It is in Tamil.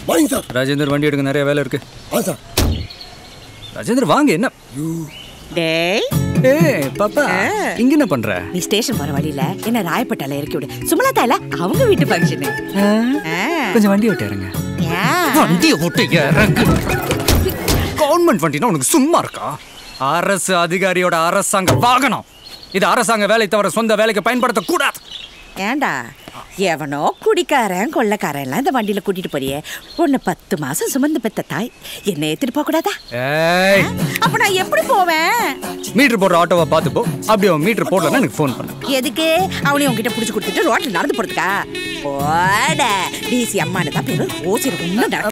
மார்னிங் சார் ராஜேந்தர் வண்டி எடுக்க நிறைய வேலை இருக்கு ஆ சார் ராஜேந்தர் வாங்க என்ன டேய் ஏ பாப்பா இங்க என்ன பண்ற நீ ஸ்டேஷன் போற வழியில என்ன ராயப்பட்டால இறக்கி விடு சுமலதா இல்ல அவங்க வீட்டு ஃபங்க்ஷனு கொஞ்சம் வண்டி விட்டு இறங்க வண்டியை விட்டு இறங்கு கவர்மெண்ட் வண்டினா உனக்கு சும்மா இருக்கா அரசு அதிகாரியோட அரசாங்க வாகனம் இது அரசாங்க வேலை தவிர சொந்த வேலைக்கு பயன்படுத்த கூடாது ஏண்டா எவனோ குடிக்காரன் கொள்ளக்காரன் எல்லாம் இந்த வண்டியில கூட்டிட்டு போறியே உன்னை பத்து மாசம் சுமந்து பெத்த தாய் என்ன ஏத்திட்டு போக கூடாதா ஏய் அப்ப நான் எப்படி போவேன் மீட்டர் போடுற ஆட்டோவை பார்த்து போ அப்படி அவன் மீட்டர் போடலன்னா எனக்கு ஃபோன் பண்ணு எதுக்கு அவனையும் உங்ககிட்ட புடிச்சு கொடுத்துட்டு ரோட்ல நடந்து போறதுக்கா போட டிசி அம்மானு தான் பேரு ஓசிரு